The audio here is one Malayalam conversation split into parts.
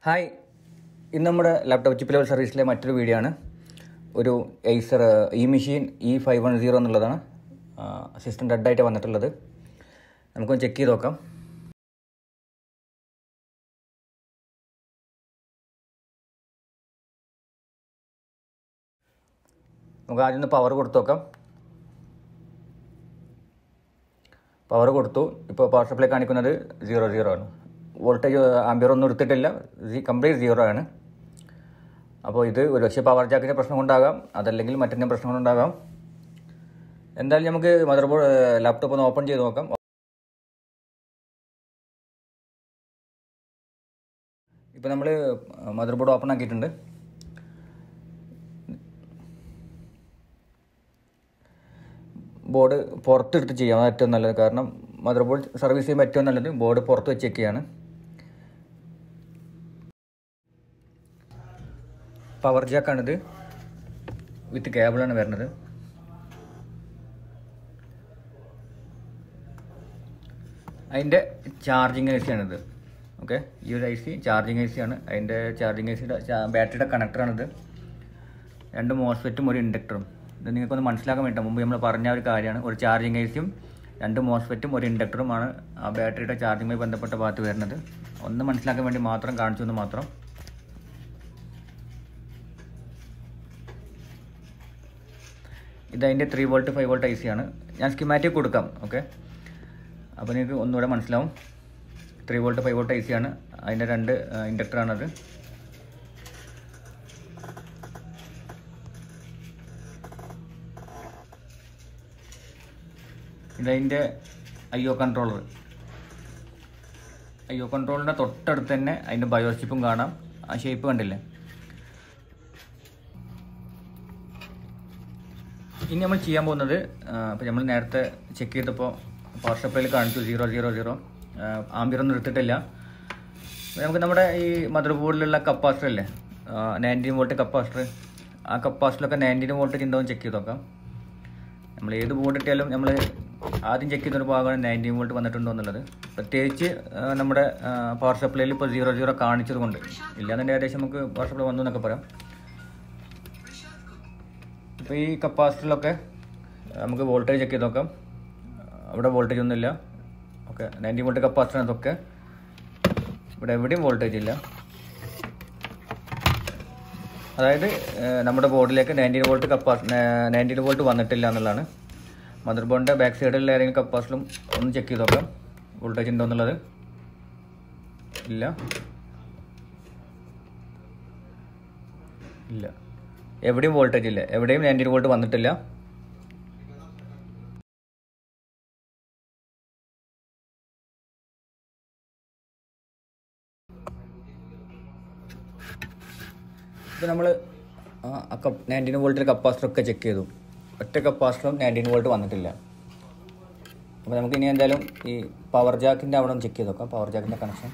ഹായ് ഇന്ന് നമ്മുടെ ലാപ്ടോപ്പ് ചിപ്പ് ലെവൽ സർവീസിലെ മറ്റൊരു വീഡിയോ ആണ് ഒരു Acer E machine E five one zero എന്നുള്ളതാണ് സിസ്റ്റം ഡെഡായിട്ട് വന്നിട്ടുള്ളത് നമുക്കൊന്ന് ചെക്ക് ചെയ്ത് നോക്കാം നമുക്ക് ആദ്യം ഒന്ന് പവർ കൊടുത്തു നോക്കാം പവർ കൊടുത്തു ഇപ്പോൾ പവർ സപ്ലൈ കാണിക്കുന്നത് സീറോ സീറോ ആണ് വോൾട്ടേജ് ആംബിയർ ഒന്നും എടുത്തിട്ടില്ല കംപ്ലീറ്റ് സീറോ ആണ് അപ്പോൾ ഇത് ഒരു പക്ഷേ പവർ ജാക്കിൻ്റെ പ്രശ്നം കൊണ്ടാകാം അതല്ലെങ്കിൽ മറ്റെന്തെങ്കിലും പ്രശ്നം കൊണ്ടുണ്ടാകാം എന്തായാലും നമുക്ക് മദർ ബോർഡ് ലാപ്ടോപ്പ് ഒന്ന് ഓപ്പൺ ചെയ്ത് നോക്കാം ഇപ്പോൾ നമ്മൾ മദർ ബോർഡ് ഓപ്പൺ ആക്കിയിട്ടുണ്ട് ബോർഡ് പുറത്തെടുത്ത് ചെയ്യാം അതാണ് ഏറ്റവും നല്ലത് കാരണം മദർ ബോർഡ് സർവീസ് ചെയ്യുമ്പോൾ ഏറ്റവും നല്ലത് ബോർഡ് പുറത്ത് വെച്ച് ചെക്ക് പവർ ജാക്കാണിത് വിത്ത് കേബിളാണ് വരുന്നത് അതിൻ്റെ ചാർജിങ് ഐ സി ആണിത് ഓക്കെ ഈ ഒരു I C charging I C ആണ് അതിൻ്റെ ചാർജിങ് ഐ സിയുടെ ബാറ്ററിയുടെ കണക്ടറാണിത് രണ്ട് മോസ്ഫെറ്റും ഒരു ഇൻഡക്ടറും ഇത് നിങ്ങൾക്കൊന്ന് മനസ്സിലാക്കാൻ വേണ്ടി മുമ്പ് നമ്മൾ പറഞ്ഞ ഒരു കാര്യമാണ് ഒരു ചാർജിങ് ഐസിയും രണ്ട് മോസ്ഫെറ്റും ഒരു ഇൻഡക്ടറുമാണ് ആ ബാറ്ററിയുടെ ചാർജിങ്ങുമായി ബന്ധപ്പെട്ട ഭാഗത്ത് വരുന്നത് ഒന്ന് മനസ്സിലാക്കാൻ വേണ്ടി മാത്രം കാണിച്ചു എന്ന് മാത്രം ഇതതിൻ്റെ three volt five volt I C ആണ് ഞാൻ സ്കിമാറ്റിക് കൊടുക്കാം ഓക്കെ അപ്പോൾ നിങ്ങൾക്ക് ഒന്നുകൂടെ മനസ്സിലാവും three volt five volt I C ആണ് അതിൻ്റെ രണ്ട് ഇൻഡക്ടറാണത് ഇതതിൻ്റെ I O controller I O കൺട്രോളിൻ്റെ തൊട്ടടുത്ത് തന്നെ അതിൻ്റെ ബയോസ് ചിപ്പും കാണാം ആ ഷേപ്പ് കണ്ടില്ലേ ഇനി നമ്മൾ ചെയ്യാൻ പോകുന്നത് അപ്പോൾ നമ്മൾ നേരത്തെ ചെക്ക് ചെയ്തപ്പോൾ പവർ സപ്ലൈയിൽ കാണിച്ചു സീറോ സീറോ സീറോ ആംബിയറൊന്നും എടുത്തിട്ടില്ല നമുക്ക് നമ്മുടെ ഈ മദർ ബോർഡിലുള്ള കപ്പാസിറ്റർ അല്ലേ നയൻറ്റീൻ വോൾട്ട് കപ്പാസിറ്റർ ആ കപ്പാസിറ്ററിലൊക്കെ നയൻറ്റീൻ വോൾട്ട് ഉണ്ടോ എന്ന് ചെക്ക് ചെയ്ത് നോക്കാം നമ്മൾ ഏത് ബോർഡ് ഇട്ടാലും നമ്മൾ ആദ്യം ചെക്ക് ചെയ്യുന്ന ഒരു ഭാഗമാണ് നയൻറ്റീൻ വോൾട്ട് വന്നിട്ടുണ്ടോ എന്നുള്ളത് പ്രത്യേകിച്ച് നമ്മുടെ പവർ സപ്ലൈയിൽ ഇപ്പോൾ സീറോ സീറോ കാണിച്ചത് കൊണ്ട് ഇല്ലാന്നുണ്ടെങ്കിൽ ഏകദേശം നമുക്ക് പവർ സപ്ലൈ വന്നു എന്നൊക്കെ പറയാം ഇപ്പോൾ ഈ കപ്പാസിറ്ററിലൊക്കെ നമുക്ക് വോൾട്ടേജ് ചെക്ക് ചെയ്ത് നോക്കാം അവിടെ വോൾട്ടേജ് ഒന്നുമില്ല ഓക്കെ നയൻറ്റീൻ വോൾട്ട് കപ്പാസിറ്റർ അതൊക്കെ ഇവിടെ എവിടെയും വോൾട്ടേജ് ഇല്ല അതായത് നമ്മുടെ ബോർഡിലേക്ക് നയൻറ്റീൻ വോൾട്ട് കപ്പാസ് നയൻറ്റീൻ വോൾട്ട് വന്നിട്ടില്ല എന്നുള്ളതാണ് മദർ ബോർഡിൻ്റെ ബാക്ക് സൈഡിലുള്ള ഏതെങ്കിലും കപ്പാസിറ്ററും ഒന്ന് ചെക്ക് ചെയ്ത് നോക്കാം വോൾട്ടേജ് ഉണ്ടോ എന്നുള്ളത് ഇല്ല ഇല്ല എവിടെയും വോൾട്ടേജ് ഇല്ല എവിടെയും നയൻറ്റീൻ വോൾട്ട് വന്നിട്ടില്ല ഇപ്പോൾ നമ്മൾ നയൻറ്റീൻ വോൾട്ടിൽ കപ്പാസിറ്റർ ഒക്കെ ചെക്ക് ചെയ്തു ഒറ്റ കപ്പാസിറ്ററും നയൻറ്റീൻ വോൾട്ട് വന്നിട്ടില്ല അപ്പോൾ നമുക്ക് ഇനി എന്തായാലും ഈ പവർ ജാക്കിൻ്റെ അവിടെ ഒന്ന് ചെക്ക് ചെയ്ത് നോക്കാം പവർ ജാക്കിൻ്റെ കണക്ഷൻ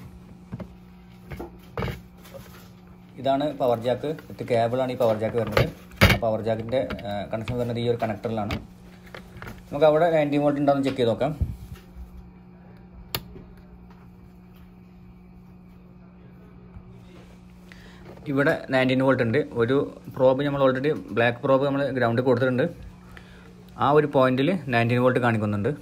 ഇതാണ് പവർ ജാക്ക് വിത്ത് കേബിളാണ് ഈ പവർ ജാക്ക് വരുന്നത് ആ പവർ ജാക്കിൻ്റെ കണക്ഷൻ വരുന്നത് ഈ ഒരു കണക്ടറിലാണ് നമുക്ക് അവിടെ നയൻറ്റീൻ വോൾട്ട് ഉണ്ടോ എന്ന് ചെക്ക് ചെയ്ത് നോക്കാം ഇവിടെ നയൻറ്റീൻ വോൾട്ട് ഉണ്ട് ഒരു പ്രോബ് നമ്മൾ ഓൾറെഡി ബ്ലാക്ക് പ്രോബ് നമ്മൾ ഗ്രൗണ്ടിൽ കൊടുത്തിട്ടുണ്ട് ആ ഒരു പോയിന്റിൽ നയൻറ്റീൻ വോൾട്ട് കാണിക്കുന്നുണ്ട്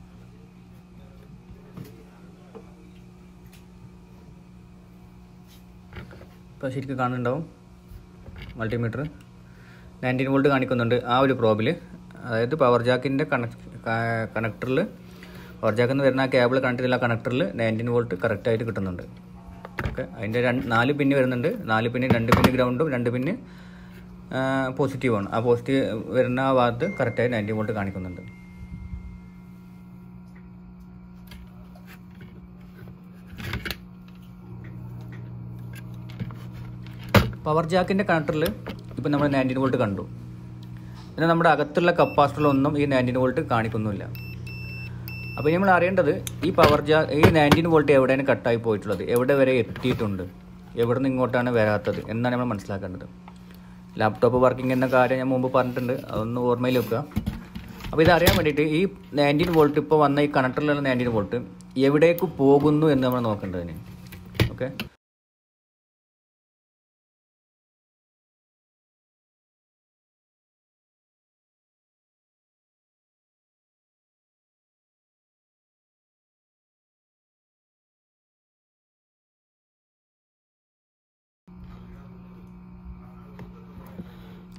ഇപ്പോൾ ശരിക്കും കാണുന്നുണ്ടാവും മൾട്ടിമീറ്റർ നയൻറ്റീൻ വോൾട്ട് കാണിക്കുന്നുണ്ട് ആ ഒരു പ്രോബിൽ അതായത് പവർ ജാക്കിൻ്റെ കണക്ട് കണക്ടറിൽ പവർ ജാക്കിൽ നിന്ന് വരുന്ന ആ കേബിൾ കണക്ട് ചെയ്തുള്ള കണക്ടറിൽ നയൻറ്റീൻ വോൾട്ട് കറക്റ്റായിട്ട് കിട്ടുന്നുണ്ട് ഓക്കെ അതിൻ്റെ രണ്ട് നാല് പിന്ന് വരുന്നുണ്ട് നാല് പിന്ന് രണ്ട് പിന്ന് ഗ്രൗണ്ടും രണ്ട് പിന്ന് പോസിറ്റീവാണ് ആ പോസിറ്റീവ് വരുന്ന ആ ഭാഗത്ത് കറക്റ്റായി നയൻറ്റി വോൾട്ട് കാണിക്കുന്നുണ്ട് പവർ ജാക്കിൻ്റെ കണക്ടറിൽ ഇപ്പം നമ്മൾ നയൻറ്റീൻ വോൾട്ട് കണ്ടു പിന്നെ നമ്മുടെ അകത്തുള്ള കപ്പാസിറ്ററിലൊന്നും ഈ നയൻറ്റീൻ വോൾട്ട് കാണിക്കുന്നില്ല അപ്പോൾ നമ്മൾ അറിയേണ്ടത് ഈ പവർ ജാ ഈ നയൻറ്റീൻ വോൾട്ട് എവിടെയാണ് കട്ടായി പോയിട്ടുള്ളത് എവിടെ വരെ എത്തിയിട്ടുണ്ട് എവിടെ നിന്ന് ഇങ്ങോട്ടാണ് വരാത്തത് എന്നാണ് നമ്മൾ മനസ്സിലാക്കേണ്ടത് ലാപ്ടോപ്പ് വർക്കിംഗ് എന്ന കാര്യം ഞാൻ മുമ്പ് പറഞ്ഞിട്ടുണ്ട് അതൊന്ന് ഓർമ്മയിൽ വെക്കുക അപ്പോൾ ഇത് അറിയാൻ വേണ്ടിയിട്ട് ഈ നയൻറ്റീൻ വോൾട്ട് ഇപ്പോൾ വന്ന ഈ കണക്ടറിലുള്ള നയൻറ്റീൻ വോൾട്ട് എവിടേക്ക് പോകുന്നു എന്ന് നമ്മൾ നോക്കേണ്ടതിന് ഓക്കെ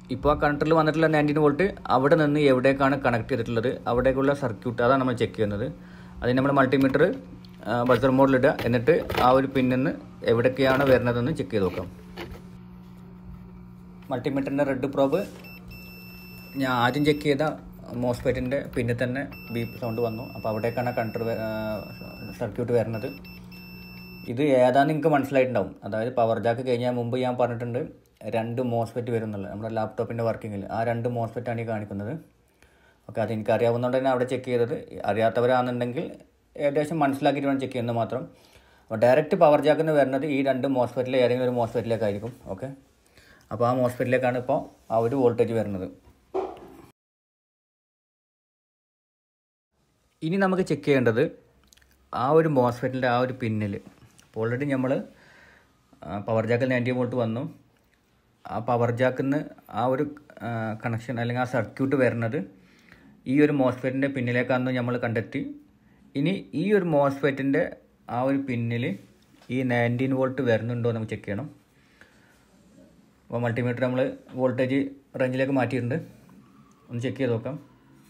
ഇപ്പോൾ ആ കണക്ടറിൽ വന്നിട്ടുള്ള നയൻറ്റീൻ വോൾട്ട് അവിടെ നിന്ന് എവിടേക്കാണ് കണക്ട് ചെയ്തിട്ടുള്ളത് അവിടേക്കുള്ള സർക്യൂട്ട് അതാണ് നമ്മൾ ചെക്ക് ചെയ്യുന്നത് അതിന് നമ്മൾ മൾട്ടിമീറ്റർ ബസർ മോഡിലിടുക എന്നിട്ട് ആ ഒരു പിന്നിൽ നിന്ന് എവിടേക്കാണ് വരുന്നതെന്ന് ചെക്ക് ചെയ്ത് നോക്കാം മൾട്ടിമീറ്ററിൻ്റെ റെഡ് പ്രോബ് ഞാൻ ആദ്യം ചെക്ക് ചെയ്ത മോസ്ഫെറ്റിൻ്റെ പിന്നിൽ തന്നെ ബീപ്പ് സൗണ്ട് വന്നു അപ്പോൾ അവിടേക്കാണ് കണ്ടർ സർക്യൂട്ട് വരുന്നത് ഇത് ഏതാണെന്ന് നിങ്ങൾക്ക് മനസ്സിലായിട്ടുണ്ടാവും അതായത് പവർ ജാക്ക് കഴിഞ്ഞാൽ മുമ്പ് ഞാൻ പറഞ്ഞിട്ടുണ്ട് രണ്ട് മോസ്ഫെറ്റ് വരുന്നുള്ളത് നമ്മുടെ ലാപ്ടോപ്പിൻ്റെ വർക്കിങ്ങിൽ ആ രണ്ട് മോസ്ഫെറ്റാണ് ഈ കാണിക്കുന്നത് ഓക്കെ അത് എനിക്ക് അറിയാവുന്നതുകൊണ്ട് തന്നെ അവിടെ ചെക്ക് ചെയ്തത് അറിയാത്തവരാണെന്നുണ്ടെങ്കിൽ ഏകദേശം മനസ്സിലാക്കിയിട്ട് വേണം ചെക്ക് ചെയ്യുന്നത് മാത്രം അപ്പോൾ ഡയറക്റ്റ് പവർ ജാക്കിൽ നിന്ന് വരുന്നത് ഈ രണ്ട് മോസ്ഫെറ്റിൽ ഏതെങ്കിലും ഒരു മോസ്ഫെറ്റിലേക്കായിരിക്കും ഓക്കെ അപ്പോൾ ആ മോസ്ഫെറ്റിലേക്കാണ് ഇപ്പോൾ ആ ഒരു വോൾട്ടേജ് വരുന്നത് ഇനി നമുക്ക് ചെക്ക് ചെയ്യേണ്ടത് ആ ഒരു മോസ്ഫെറ്റിൻ്റെ ആ ഒരു പിന്നിൽ അപ്പോൾ ഓൾറെഡി നമ്മൾ പവർ ജാക്കിൽ നയൻറ്റി വോൾട്ട് വന്നു ആ പവർ ജാക്കിൽ നിന്ന് ആ ഒരു കണക്ഷൻ അല്ലെങ്കിൽ ആ സർക്യൂട്ട് വരുന്നത് ഈ ഒരു മോസ്ഫെറ്റിൻ്റെ പിന്നിലേക്കാണെന്ന് നമ്മൾ കണ്ടെത്തി ഇനി ഈ ഒരു മോസ്ഫെറ്റിൻ്റെ ആ ഒരു പിന്നിൽ ഈ നയൻറ്റീൻ വോൾട്ട് വരുന്നുണ്ടോ എന്ന് നമുക്ക് ചെക്ക് ചെയ്യണം അപ്പോൾ മൾട്ടിമീറ്റർ നമ്മൾ വോൾട്ടേജ് റേഞ്ചിലേക്ക് മാറ്റിയിട്ടുണ്ട് ഒന്ന് ചെക്ക് ചെയ്ത് നോക്കാം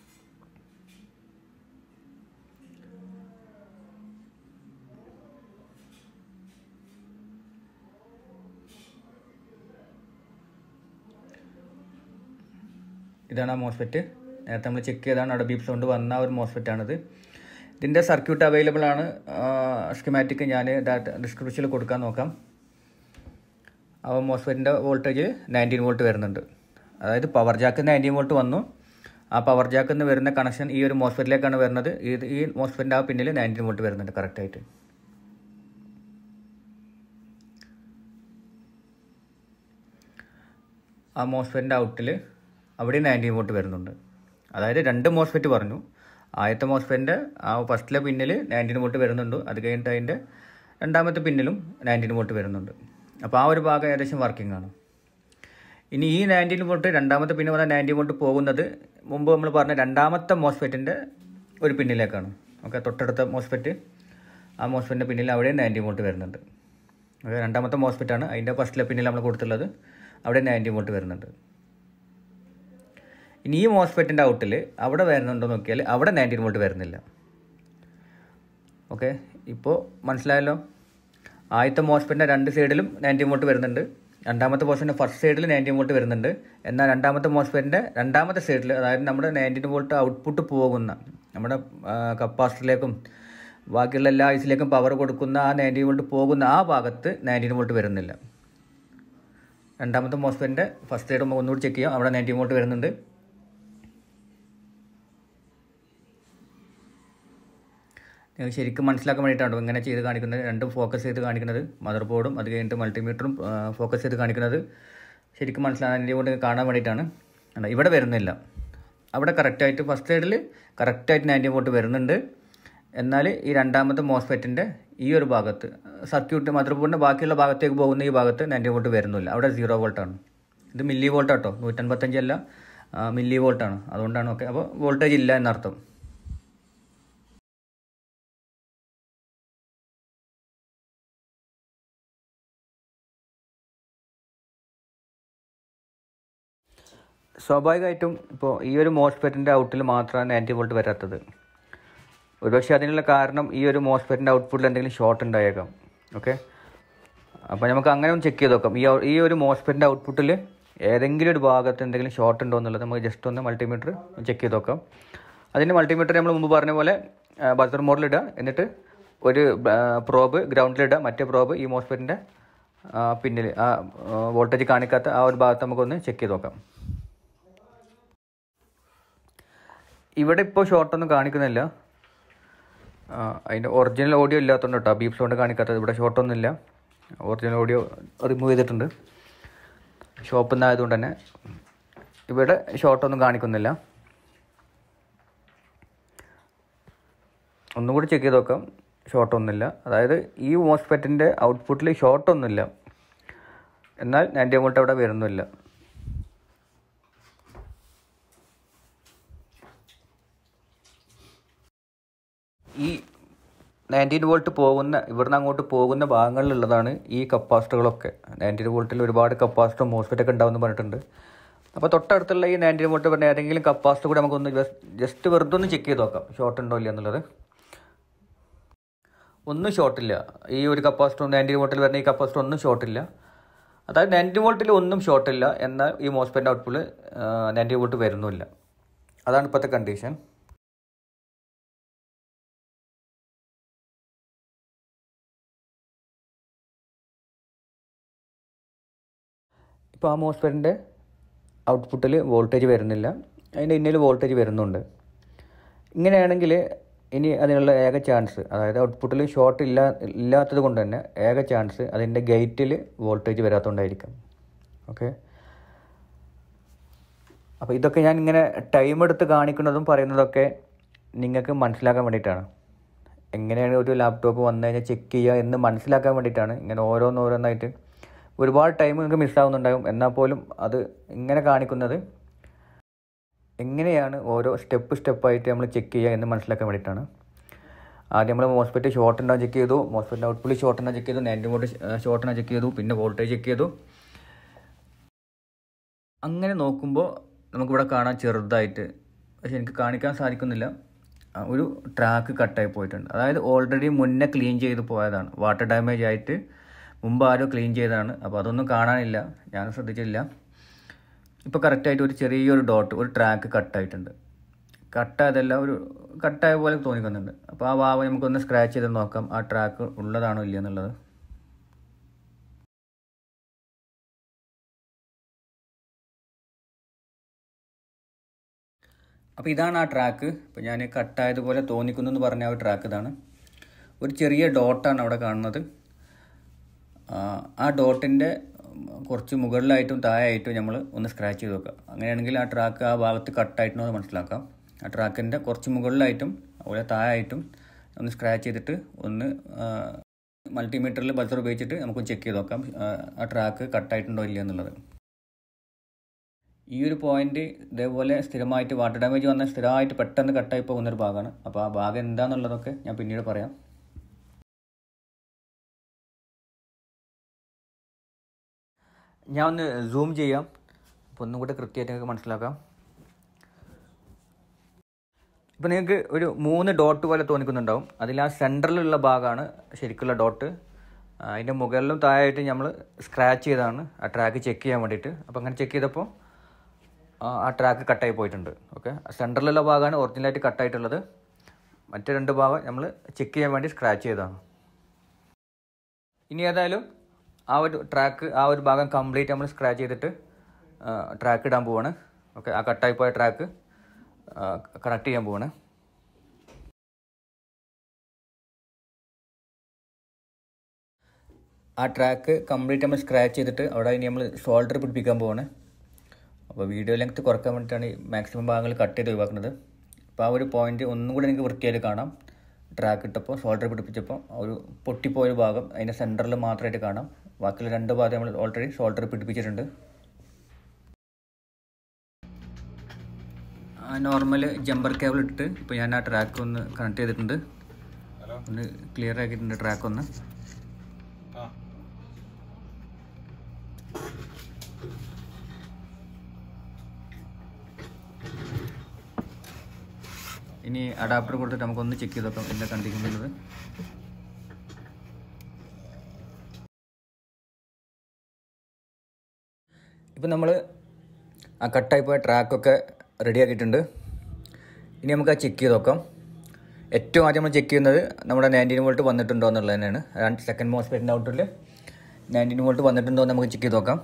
ഇതാണ് ആ മോസ്ഫെറ്റ് നേരത്തെ നമ്മൾ ചെക്ക് ചെയ്താണ് അവിടെ ബീപ്പ് സൗണ്ട് വന്ന ആ ഒരു മോസ്ഫെറ്റ് ആണിത് ഇതിൻ്റെ സർക്യൂട്ട് അവൈലബിൾ ആണ് സ്കിമാറ്റിക് ഞാൻ ഡാറ്റ ഡിസ്ക്രിപ്ഷനിൽ കൊടുക്കാൻ നോക്കാം ആ മോസ്ഫെറ്റിൻ്റെ വോൾട്ടേജ് നയൻറ്റീൻ വോൾട്ട് വരുന്നുണ്ട് അതായത് പവർ ജാക്ക് നയൻറ്റീൻ വോൾട്ട് വന്നു ആ പവർ ജാക്കിൽ നിന്ന് വരുന്ന കണക്ഷൻ ഈ ഒരു മോസ്ഫെറ്റിലേക്കാണ് വരുന്നത് ഇത് ഈ മോസ്ഫെറ്റിൻ്റെ ആ പിന്നിൽ നയൻറ്റീൻ വോൾട്ട് വരുന്നുണ്ട് കറക്റ്റായിട്ട് ആ മോസ്ഫെറ്റിൻ്റെ ഔട്ടിൽ അവിടെ നയൻറ്റീൻ വോൾട്ട് വരുന്നുണ്ട് അതായത് രണ്ട് മോസ്ഫെറ്റ് പറഞ്ഞു ആദ്യത്തെ മോസ്ഫെറ്റിൻ്റെ ആ ഫസ്റ്റിലെ പിന്നിൽ നയൻറ്റീൻ വോൾട്ട് വരുന്നുണ്ട് അത് കഴിഞ്ഞിട്ട് അതിൻ്റെ രണ്ടാമത്തെ പിന്നിലും നയൻറ്റീൻ വോൾട്ട് വരുന്നുണ്ട് അപ്പോൾ ആ ഒരു ഭാഗം ഏകദേശം വർക്കിംഗ് ആണ് ഇനി ഈ നയൻറ്റീൻ വോൾട്ട് രണ്ടാമത്തെ പിന്ന് പറഞ്ഞാൽ നയൻറ്റീൻ വോൾട്ട് പോകുന്നത് മുമ്പ് നമ്മൾ പറഞ്ഞ രണ്ടാമത്തെ മോസ്ഫെറ്റിൻ്റെ ഒരു പിന്നിലേക്കാണ് ഓക്കെ തൊട്ടടുത്ത മോസ്ഫെറ്റ് ആ മോസ്ഫെറ്റിൻ്റെ പിന്നിൽ അവിടെ നയൻറ്റീൻ വോൾട്ട് വരുന്നുണ്ട് ഓക്കെ രണ്ടാമത്തെ മോസ്ഫെറ്റാണ് അതിൻ്റെ ഫസ്റ്റിലെ പിന്നിൽ നമ്മൾ കൊടുത്തുള്ളത് അവിടെ നയൻറ്റീൻ വോൾട്ട് വരുന്നുണ്ട് ഇനി ഈ മോസ്ഫെറ്റിൻ്റെ ഔട്ടിൽ അവിടെ വരുന്നുണ്ടോ നോക്കിയാൽ അവിടെ നയൻറ്റീൻ വോൾട്ട് വരുന്നില്ല ഓക്കെ ഇപ്പോൾ മനസ്സിലായല്ലോ ആദ്യത്തെ മോസ്ഫെറ്റിൻ്റെ രണ്ട് സൈഡിലും നയൻറ്റീൻ വോൾട്ട് വരുന്നുണ്ട് രണ്ടാമത്തെ മോസ്ഫെറ്റിൻ്റെ ഫസ്റ്റ് സൈഡിൽ നയൻറ്റീൻ വോൾട്ട് വരുന്നുണ്ട് എന്നാൽ രണ്ടാമത്തെ മോസ്ഫെറ്റിൻ്റെ രണ്ടാമത്തെ സൈഡിൽ അതായത് നമ്മുടെ നയൻറ്റീൻ വോൾട്ട് ഔട്ട്പുട്ട് പോകുന്ന നമ്മുടെ കപ്പാസിറ്ററിലേക്കും ബാക്കിയുള്ള എല്ലാ ഐസിലേക്കും പവർ കൊടുക്കുന്ന ആ നയൻറ്റീൻ വോൾട്ട് പോകുന്ന ആ ഭാഗത്ത് നയൻറ്റീൻ വോൾട്ട് വരുന്നില്ല രണ്ടാമത്തെ മോസ്ഫെറ്റിൻ്റെ ഫസ്റ്റ് സൈഡ് ഒന്നുകൂടി ചെക്ക് ചെയ്യാം അവിടെ നയൻറ്റീൻ വോൾട്ട് വരുന്നുണ്ട് നിങ്ങൾക്ക് ശരിക്കും മനസ്സിലാക്കാൻ വേണ്ടിയിട്ടാണ് ഇങ്ങനെ ചെയ്ത് കാണിക്കുന്നത് രണ്ടും ഫോക്കസ് ചെയ്ത് കാണിക്കുന്നത് മദർ ബോർഡും അത് കഴിഞ്ഞിട്ട് മൾട്ടിമീറ്ററും ഫോക്കസ് ചെയ്ത് കാണിക്കുന്നത് ശരിക്കും മനസ്സിലാകാൻ കൊണ്ട് കാണാൻ വേണ്ടിയിട്ടാണ് അല്ല ഇവിടെ വരുന്നില്ല അവിടെ കറക്റ്റായിട്ട് ഫസ്റ്റ് സൈഡിൽ കറക്റ്റായിട്ട് നയൻറ്റി വോട്ട് വരുന്നുണ്ട് എന്നാൽ ഈ രണ്ടാമത്തെ മോസ്ഫെറ്റിൻ്റെ ഈ ഒരു ഭാഗത്ത് സർക്യൂട്ട് മദർ ബോർഡിൻ്റെ ബാക്കിയുള്ള ഭാഗത്തേക്ക് പോകുന്ന ഈ ഭാഗത്ത് നയൻറ്റി വോട്ട് വരുന്നില്ല അവിടെ സീറോ വോൾട്ടാണ് ഇത് മില്ലി വോൾട്ടാട്ടോ നൂറ്റൻപത്തഞ്ചല്ല മില്ലി വോൾട്ടാണ് അതുകൊണ്ടാണ് ഓക്കെ അപ്പോൾ വോൾട്ടേജ് ഇല്ല എന്നർത്ഥം സ്വാഭാവികമായിട്ടും ഇപ്പോൾ ഈ ഒരു മോസ്ഫെറ്റിൻ്റെ ഔട്ടിൽ മാത്രമാണ് നയൻറ്റി വോൾട്ട് വരാത്തത് ഒരുപക്ഷെ അതിനുള്ള കാരണം ഈ ഒരു മോസ്ഫെറ്റിൻ്റെ ഔട്ട്പുട്ടിൽ എന്തെങ്കിലും ഷോർട്ട് ഉണ്ടായേക്കാം ഓക്കെ അപ്പോൾ നമുക്ക് അങ്ങനെ ഒന്ന് ചെക്ക് ചെയ്ത് നോക്കാം ഈ ഈ ഒരു മോസ്ഫെറ്റിൻ്റെ ഔട്ട്പുട്ടിൽ ഏതെങ്കിലും ഒരു ഭാഗത്ത് എന്തെങ്കിലും ഷോർട്ട് ഉണ്ടോ എന്നുള്ളത് നമുക്ക് ജസ്റ്റ് ഒന്ന് മൾട്ടിമീറ്റർ ചെക്ക് ചെയ്ത് നോക്കാം അതിന് മൾട്ടിമീറ്റർ നമ്മൾ മുമ്പ് പറഞ്ഞ പോലെ ബസർ മോഡിലിടുക എന്നിട്ട് ഒരു പ്രോബ് ഗ്രൗണ്ടിലിടുക മറ്റേ പ്രോബ് ഈ മോസ്ഫെറ്റിൻ്റെ പിന്നിൽ ആ വോൾട്ടേജ് കാണിക്കാത്ത ആ ഒരു ഭാഗത്ത് നമുക്കൊന്ന് ചെക്ക് ചെയ്ത് നോക്കാം ഇവിടെ ഇപ്പോൾ ഷോർട്ടൊന്നും കാണിക്കുന്നില്ല അതിൻ്റെ ഒറിജിനൽ ഓഡിയോ ഇല്ലാത്തതുകൊണ്ട് കേട്ടോ ബീപ്പ് സൗണ്ട് കാണിക്കാത്തത് ഇവിടെ ഷോർട്ടൊന്നുമില്ല ഒറിജിനൽ ഓഡിയോ റിമൂവ് ചെയ്തിട്ടുണ്ട് ഷോപ്പിൽ നിന്ന് ആയതുകൊണ്ട് തന്നെ ഇവിടെ ഷോർട്ടൊന്നും കാണിക്കുന്നില്ല ഒന്നുകൂടി ചെക്ക് ചെയ്ത് നോക്കാം ഷോർട്ടൊന്നുമില്ല അതായത് ഈ മോസ്ഫെറ്റിൻ്റെ ഔട്ട്പുട്ടിൽ ഷോർട്ടൊന്നുമില്ല എന്നാൽ നയൻറ്റി വോൾട്ട് അവിടെ വരുന്നില്ല ഈ നയൻറ്റീൻ വോൾട്ട് പോകുന്ന ഇവിടുന്ന് അങ്ങോട്ട് പോകുന്ന ഭാഗങ്ങളിലുള്ളതാണ് ഈ കപ്പാസിറ്ററുകളൊക്കെ നയൻറ്റീൻ വോൾട്ടിൽ ഒരുപാട് കപ്പാസിറ്റർ മോസ്ഫെറ്റ് ഒക്കെ ഉണ്ടാവുമെന്ന് പറഞ്ഞിട്ടുണ്ട് അപ്പോൾ തൊട്ടടുത്തുള്ള ഈ നയൻറ്റീൻ വോൾട്ട് പറഞ്ഞ ഏതെങ്കിലും കപ്പാസിറ്റി കൂടെ നമുക്കൊന്ന് ജസ്റ്റ് വെറുതെ ഒന്ന് ചെക്ക് ചെയ്ത് നോക്കാം ഷോർട്ട് ഉണ്ടോ ഇല്ല എന്നുള്ളത് ഒന്നും ഷോർട്ടില്ല ഈ ഒരു കപ്പാസിറ്റർ നയൻറ്റീൻ വോൾട്ടിൽ വരുന്ന ഈ കപ്പാസിറ്റർ ഒന്നും ഷോർട്ടില്ല അതായത് നയൻറ്റീൻ വോൾട്ടിൽ ഒന്നും ഷോർട്ടില്ല എന്നാൽ ഈ മോസ്പെൻ്റെ ഔട്ട്പുട്ട് നയൻറ്റീൻ വോൾട്ട് വരുന്നുമില്ല അതാണ് ഇപ്പോഴത്തെ കണ്ടീഷൻ ഇപ്പോൾ ആ മോസ്ഫെറ്റിൻ്റെ ഔട്ട്പുട്ടിൽ വോൾട്ടേജ് വരുന്നില്ല അതിൻ്റെ ഇന്നയിൽ വോൾട്ടേജ് വരുന്നുണ്ട് ഇങ്ങനെയാണെങ്കിൽ ഇനി അതിനുള്ള ഏക ചാൻസ് അതായത് ഔട്ട്പുട്ടിൽ ഷോർട്ട് ഇല്ല ഇല്ലാത്തത് കൊണ്ട് തന്നെ ഏക ചാൻസ് അതിൻ്റെ ഗേറ്റിൽ വോൾട്ടേജ് വരാത്തതുകൊണ്ടായിരിക്കും ഓക്കെ അപ്പോൾ ഇതൊക്കെ ഞാൻ ഇങ്ങനെ ടൈം എടുത്ത് കാണിക്കുന്നതും പറയുന്നതൊക്കെ നിങ്ങൾക്ക് മനസ്സിലാക്കാൻ വേണ്ടിയിട്ടാണ് എങ്ങനെയാണ് ഒരു ലാപ്ടോപ്പ് വന്നു കഴിഞ്ഞാൽ ചെക്ക് ചെയ്യുക എന്ന് മനസ്സിലാക്കാൻ വേണ്ടിയിട്ടാണ് ഇങ്ങനെ ഓരോന്നോരോന്നായിട്ട് ഒരുപാട് ടൈം നിങ്ങൾക്ക് മിസ്സാവുന്നുണ്ടാകും എന്നാൽ പോലും അത് ഇങ്ങനെ കാണിക്കുന്നത് എങ്ങനെയാണ് ഓരോ സ്റ്റെപ്പ് സ്റ്റെപ്പായിട്ട് നമ്മൾ ചെക്ക് ചെയ്യുക എന്ന് മനസ്സിലാക്കാൻ വേണ്ടിയിട്ടാണ് ആദ്യം നമ്മൾ മോസ്പെറ്റ് ഷോർട്ട് ഉണ്ടാകും ചെക്ക് ചെയ്തു മോസ്പെറ്റ് ഔട്ട്പുട്ട് ഷോർട്ട് ഉണ്ടാകും ചെക്ക് ചെയ്തു നയൻറ്റി വോൾട്ട് ഷോർട്ട് ഉണ്ടാകും ചെക്ക് ചെയ്തു പിന്നെ വോൾട്ടേജ് ചെക്ക് ചെയ്തു അങ്ങനെ നോക്കുമ്പോൾ നമുക്കിവിടെ കാണാൻ ചെറുതായിട്ട് പക്ഷെ എനിക്ക് കാണിക്കാൻ സാധിക്കുന്നില്ല ആ, ഒരു ട്രാക്ക് കട്ടായി പോയിട്ടുണ്ട് അതായത് ഓൾറെഡി മുന്നേ ക്ലീൻ ചെയ്ത് പോയതാണ് വാട്ടർ ഡാമേജ് ആയിട്ട് മുമ്പ് ആരോ ക്ലീൻ ചെയ്തതാണ് അപ്പോൾ അതൊന്നും കാണാനില്ല ഞാൻ ശ്രദ്ധിച്ചില്ല ഇപ്പോൾ കറക്റ്റായിട്ട് ഒരു ചെറിയൊരു ഡോട്ട് ഒരു ട്രാക്ക് കട്ടായിട്ടുണ്ട് കട്ടായതല്ല ഒരു കട്ടായ പോലെ തോന്നിക്കുന്നുണ്ട് അപ്പോൾ ആ ഭാഗം നമുക്കൊന്ന് സ്ക്രാച്ച് ചെയ്ത് നോക്കാം ആ ട്രാക്ക് ഉള്ളതാണോ ഇല്ല എന്നുള്ളത് അപ്പോൾ ഇതാണ് ആ ട്രാക്ക് ഇപ്പോൾ ഞാൻ കട്ടായതുപോലെ തോന്നിക്കുന്നു എന്ന് പറഞ്ഞ ആ ഒരു ട്രാക്ക് ഇതാണ് ഒരു ചെറിയ ഡോട്ടാണ് അവിടെ കാണുന്നത് ആ, ആ ഡോട്ടിൻ്റെ കുറച്ച് മുകളിലായിട്ടും താഴെയായിട്ടും നമ്മൾ ഒന്ന് സ്ക്രാച്ച് ചെയ്ത് നോക്കുക അങ്ങനെയാണെങ്കിൽ ആ ട്രാക്ക് ആ ഭാഗത്ത് കട്ടായിട്ടുണ്ടോ എന്ന് മനസ്സിലാക്കാം ആ ട്രാക്കിൻ്റെ കുറച്ച് മുകളിലായിട്ടും അതുപോലെ താഴെയായിട്ടും ഒന്ന് സ്ക്രാച്ച് ചെയ്തിട്ട് ഒന്ന് മൾട്ടിമീറ്ററിൽ ബസർ ഉപയോഗിച്ചിട്ട് നമുക്ക് ചെക്ക് ചെയ്ത് നോക്കാം ആ, ആ ട്രാക്ക് കട്ടായിട്ടുണ്ടോ ഇല്ല എന്നുള്ളത് ഈ ഒരു പോയിന്റ് ഇതേപോലെ സ്ഥിരമായിട്ട് വാട്ടർ ഡാമേജ് വന്നാൽ സ്ഥിരമായിട്ട് പെട്ടെന്ന് കട്ടായി പോകുന്ന ഒരു ഭാഗമാണ് അപ്പോൾ ആ ഭാഗം എന്താണെന്നുള്ളതൊക്കെ ഞാൻ പിന്നീട് പറയാം ഞാൻ ഒന്ന് സൂം ചെയ്യാം അപ്പോൾ ഒന്നും കൂടെ കൃത്യമായിട്ട് നിങ്ങൾക്ക് മനസ്സിലാക്കാം ഇപ്പോൾ നിങ്ങൾക്ക് ഒരു മൂന്ന് ഡോട്ട് പോലെ തോന്നിക്കുന്നുണ്ടാവും അതിൽ ആ സെൻറ്ററിലുള്ള ഭാഗമാണ് ശരിക്കുള്ള ഡോട്ട് അതിൻ്റെ മുകളിലും താഴെയായിട്ട് നമ്മൾ സ്ക്രാച്ച് ചെയ്താണ് ആ ട്രാക്ക് ചെക്ക് ചെയ്യാൻ വേണ്ടിയിട്ട് അപ്പോൾ അങ്ങനെ ചെക്ക് ചെയ്തപ്പോൾ ആ ആ ട്രാക്ക് കട്ടായി പോയിട്ടുണ്ട് ഓക്കെ സെൻറ്ററിലുള്ള ഭാഗമാണ് ഒറിജിനലായിട്ട് കട്ടായിട്ടുള്ളത് മറ്റേ രണ്ട് ഭാഗം നമ്മൾ ചെക്ക് ചെയ്യാൻ വേണ്ടി സ്ക്രാച്ച് ചെയ്തതാണ് ഇനി ഏതായാലും ആ ഒരു ട്രാക്ക് ആ ഒരു ഭാഗം കംപ്ലീറ്റ് നമ്മൾ സ്ക്രാച്ച് ചെയ്തിട്ട് ട്രാക്ക് ഇടാൻ പോവാണ് ഓക്കെ ആ കട്ടായി പോയ ട്രാക്ക് കണക്ട് ചെയ്യാൻ പോവാണ് ആ ട്രാക്ക് കംപ്ലീറ്റ് നമ്മൾ സ്ക്രാച്ച് ചെയ്തിട്ട് അവിടെ ഇനി നമ്മൾ ഷോൾഡർ പിടിപ്പിക്കാൻ പോവാണ് അപ്പോൾ വീഡിയോ ലെങ്ത് കുറക്കാൻ വേണ്ടിയിട്ടാണ് ഈ മാക്സിമം ഭാഗങ്ങൾ കട്ട് ചെയ്ത് ഒഴിവാക്കുന്നത് അപ്പോൾ ആ ഒരു പോയിന്റ് ഒന്നും കൂടി നിങ്ങൾക്ക് വൃത്തിയായിട്ട് കാണാം ട്രാക്ക് ഇട്ടപ്പോൾ ഷോൾഡർ പിടിപ്പിച്ചപ്പോൾ ആ ഒരു പൊട്ടിപ്പോയ ഭാഗം അതിൻ്റെ സെൻറ്ററിൽ മാത്രമായിട്ട് കാണാം ബാക്കിയുള്ള രണ്ട് ഭാഗം നമ്മൾ ഓൾറെഡി ഷോൾഡർ പിടിപ്പിച്ചിട്ടുണ്ട് നോർമൽ ജമ്പർ കേബിൾ ഇട്ടിട്ട് ഇപ്പോൾ ഞാൻ ആ ട്രാക്ക് ഒന്ന് കണക്ട് ചെയ്തിട്ടുണ്ട് ഒന്ന് ക്ലിയർ ആക്കിയിട്ടുണ്ട് ട്രാക്ക് ഒന്ന് ഇനി അഡാപ്റ്റർ കൊടുത്തിട്ട് നമുക്കൊന്ന് ചെക്ക് ചെയ്ത് നോക്കാം എന്താ കണ്ടിരിക്കുന്നത് ഇപ്പം നമ്മൾ ആ കട്ടായി പോയ ട്രാക്കൊക്കെ റെഡി ആക്കിയിട്ടുണ്ട് ഇനി നമുക്ക് ആ ചെക്ക് ചെയ്ത് നോക്കാം ഏറ്റവും ആദ്യം നമ്മൾ ചെക്ക് ചെയ്യുന്നത് നമ്മുടെ നയൻറ്റീൻ വോൾട്ട് വന്നിട്ടുണ്ടോ എന്നുള്ളത് തന്നെയാണ് രണ്ട് സെക്കൻഡ് മോസ്പെറ്റിൻ്റെ ഔട്ടിൽ നയൻറ്റീൻ വോൾട്ട് വന്നിട്ടുണ്ടോ എന്ന് നമുക്ക് ചെക്ക് ചെയ്ത് നോക്കാം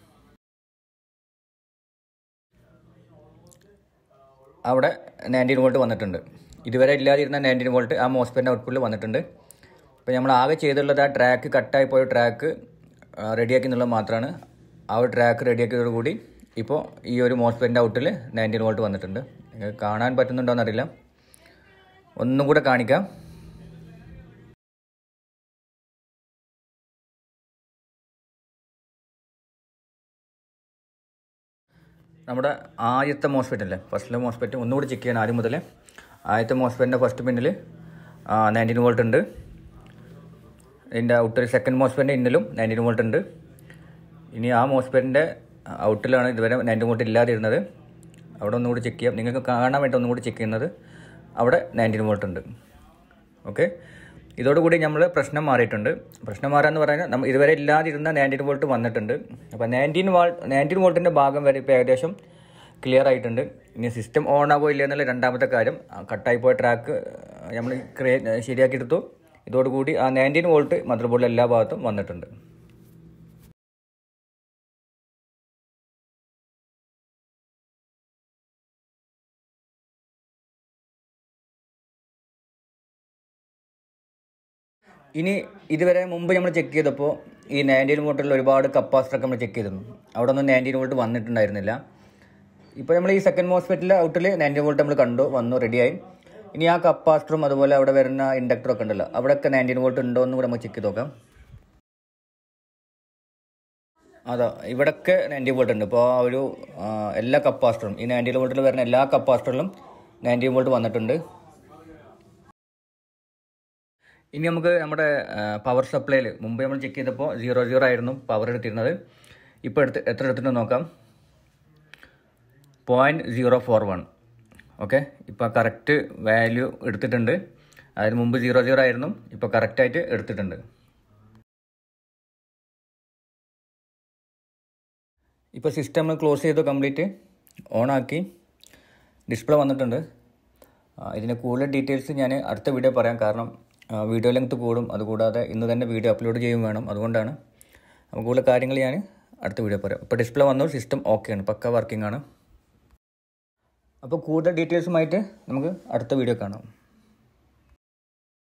അവിടെ നയൻറ്റീൻ വോൾട്ട് വന്നിട്ടുണ്ട് ഇതുവരെ ഇല്ലാതിരുന്ന നയൻറ്റീൻ വോൾട്ട് ആ മോസ്പെറ്റിൻ്റെ ഔട്ട്പുട്ടിൽ വന്നിട്ടുണ്ട് അപ്പോൾ നമ്മൾ ആകെ ചെയ്തിട്ടുള്ളത് ആ ട്രാക്ക് കട്ടായി പോയ ട്രാക്ക് റെഡിയാക്കി എന്നുള്ളത് മാത്രമാണ് ആ ഒരു ട്രാക്ക് റെഡിയാക്കിയതോടുകൂടി ഇപ്പോൾ ഈ ഒരു മോസ്പെറ്റിൻ്റെ ഔട്ടിൽ നയൻറ്റീൻ വോൾട്ട് വന്നിട്ടുണ്ട് നിങ്ങൾക്ക് കാണാൻ പറ്റുന്നുണ്ടോ എന്നറിയില്ല ഒന്നും കൂടെ കാണിക്കാം നമ്മുടെ ആദ്യത്തെ മോസ്പെറ്റ് അല്ലേ ഫസ്റ്റിലെ മോസ്പെറ്റ് ഒന്നുകൂടി ചെക്ക് ചെയ്യാൻ ആദ്യം മുതൽ ആദ്യത്തെ മോസ്പെറ്റിൻ്റെ ഫസ്റ്റ് പിന്നിൽ നയൻറ്റീൻ വോൾട്ട് ഉണ്ട് ഇതിൻ്റെ ഔട്ടർ സെക്കൻഡ് മോസ്പെറ്റിൻ്റെ ഇന്നലും നയൻറ്റീൻ വോൾട്ട് ഉണ്ട് ഇനി ആ മോസ്പെറ്റിൻ്റെ ഔട്ടിലാണ് ഇതുവരെ നയൻറ്റി വോൾട്ട് ഇല്ലാതിരുന്നത് അവിടെ ഒന്നുകൂടി ചെക്ക് ചെയ്യാം നിങ്ങൾക്ക് കാണാൻ വേണ്ടി ഒന്നുകൂടി ചെക്ക് ചെയ്യുന്നത് അവിടെ നയൻറ്റീൻ വോൾട്ട് ഉണ്ട് ഓക്കെ ഇതോടുകൂടി നമ്മൾ പ്രശ്നം മാറിയിട്ടുണ്ട് പ്രശ്നം മാറാന്ന് പറഞ്ഞാൽ നമ്മൾ ഇതുവരെ ഇല്ലാതിരുന്ന നയൻറ്റീൻ വോൾട്ട് വന്നിട്ടുണ്ട് അപ്പോൾ നയൻറ്റീൻ വാൾ നയൻറ്റീൻ വോൾട്ടിൻ്റെ ഭാഗം വരെ ഇപ്പോൾ ഏകദേശം ക്ലിയർ ആയിട്ടുണ്ട് ഇനി സിസ്റ്റം ഓൺ ആവോ ഇല്ല എന്നുള്ള രണ്ടാമത്തെ കാര്യം കട്ടായി പോയ ട്രാക്ക് നമ്മൾ ക്രിയേ ശരിയാക്കിയെടുത്തു ഇതോടുകൂടി ആ നയൻറ്റീൻ വോൾട്ട് മദർ ബോർഡിൽ എല്ലാ ഭാഗത്തും വന്നിട്ടുണ്ട് ഇനി ഇതുവരെ മുമ്പ് നമ്മൾ ചെക്ക് ചെയ്തപ്പോൾ ഈ നയൻറ്റീൻ വോൾട്ടിൽ ഒരുപാട് കപ്പാസിറ്ററൊക്കെ നമ്മൾ ചെക്ക് ചെയ്തിരുന്നു അവിടെ ഒന്നും നയൻറ്റീൻ വോൾട്ട് വന്നിട്ടുണ്ടായിരുന്നില്ല ഇപ്പോൾ നമ്മൾ ഈ സെക്കൻഡ് മോസ്ഫെറ്റിലെ ഔട്ടിൽ നയൻറ്റീൻ വോൾട്ട് നമ്മൾ കണ്ടു വന്നു റെഡിയായി ഇനി ആ കപ്പാസിറ്ററും അതുപോലെ അവിടെ വരുന്ന ഇൻഡക്ടറും ഒക്കെ ഉണ്ടല്ലോ അവിടെയൊക്കെ നയൻറ്റീൻ വോൾട്ട് ഉണ്ടോ എന്ന് കൂടെ നമുക്ക് ചെക്ക് ചെയ്ത് നോക്കാം അതാ ഇവിടൊക്കെ നയൻറ്റി വോൾട്ട് ഉണ്ട് ഇപ്പോൾ ആ ഒരു ആ, എല്ലാ കപ്പാസിറ്ററും ഈ നയൻറ്റി വോൾട്ടിൽ വരുന്ന എല്ലാ കപ്പാസിറ്ററിലും നയൻറ്റി വോൾട്ട് വന്നിട്ടുണ്ട് ഇനി നമുക്ക് നമ്മുടെ പവർ സപ്ലൈയിൽ മുമ്പ് നമ്മൾ ചെക്ക് ചെയ്തപ്പോൾ സീറോ സീറോ ആയിരുന്നു പവർ എടുത്തിരുന്നത് ഇപ്പോൾ എടുത്ത് എത്ര എടുത്തിട്ട് നോക്കാം point zero four one okay ഇപ്പോൾ കറക്റ്റ് വാല്യൂ എടുത്തിട്ടുണ്ട് അതിന് മുമ്പ് സീറോ സീറോ ആയിരുന്നു ഇപ്പോൾ കറക്റ്റായിട്ട് എടുത്തിട്ടുണ്ട് ഇപ്പോൾ സിസ്റ്റം നമ്മൾ ക്ലോസ് ചെയ്തു കംപ്ലീറ്റ് ഓണാക്കി ഡിസ്പ്ലേ വന്നിട്ടുണ്ട് ആ, ഇതിൻ്റെ കൂടുതൽ ഡീറ്റെയിൽസ് ഞാൻ അടുത്ത വീഡിയോ പറയാം കാരണം ആ, വീഡിയോ ലെങ്ത് കൂടും അതുകൂടാതെ ഇന്ന് തന്നെ വീഡിയോ അപ്ലോഡ് ചെയ്യും വേണം അതുകൊണ്ടാണ് അപ്പോൾ കൂടുതൽ കാര്യങ്ങൾ ഞാൻ അടുത്ത വീഡിയോ പറയാം ഇപ്പോൾ ഡിസ്പ്ലേ വന്നു സിസ്റ്റം ഓക്കെയാണ് പക്ക വർക്കിംഗ് ആണ് അപ്പോൾ കൂടുതൽ ഡീറ്റെയിൽസുമായിട്ട് നമുക്ക് അടുത്ത വീഡിയോ കാണാം